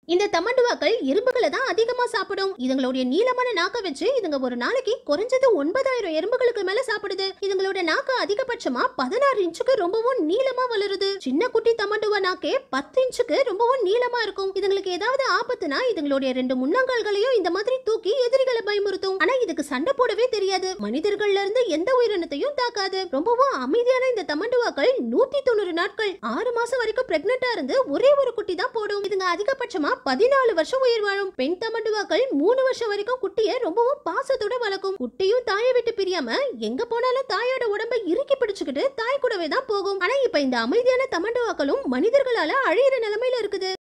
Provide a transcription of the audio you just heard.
இந்த தமண்டுவாக்கள் எறும்புகளை தான் அதிகமா சாப்பிடும் இதுங்களுடைய நீளமான நாக்க வச்சு இதுங்க ஒரு நாளைக்கு குறைஞ்சது ஒன்பதாயிரம் எறும்புகளுக்கு மேல சாப்பிடுது இதுங்களோட நாக்கு அதிகபட்சமா பதினாறு இன்ச்சுக்கு ரொம்பவும் நீளமா வளருது சின்ன குட்டி தமண்டுவா நாக்கே பத்து இன்ச்சுக்கு ரொம்பவும் நீளமா இருக்கும் இதுங்களுக்கு ஏதாவது ஆபத்துனா இதுங்களுடைய ரெண்டு முன்னங்கால்களையும் இந்த மாதிரி தூக்கி எதிரிகளை பயமுறுத்தும் ஆனா இதுக்கு சண்டை போடவே தெரியாது மனிதர்கள்ல இருந்து எந்த உயிரினத்தையும் தாக்காது ரொம்பவும் அமைதியான இந்த தமண்டுவாக்கள் நூத்தி தொண்ணூறு நாட்கள் ஆறு மாசம் வரைக்கும் பிரெக்னெண்டா இருந்து ஒரே ஒரு குட்டி தான் போடும் இதுங்க அதிகபட்சமா பதினாலு வருஷம் உயிர் வாழும் பெண் தமண்டுவாக்கள் மூணு வருஷம் வரைக்கும் குட்டிய ரொம்பவும் பாசத்தோட வளர்க்கும் குட்டியும் தாயை விட்டு பிரியாம எங்க போனாலும் தாயோட உடம்ப இறுக்கி பிடிச்சுக்கிட்டு தாய் கூடவே தான் போகும் ஆனா இப்ப இந்த அமைதியான தமண்டுவாக்களும் மனிதர்களால அழியிற நிலைமையில இருக்குது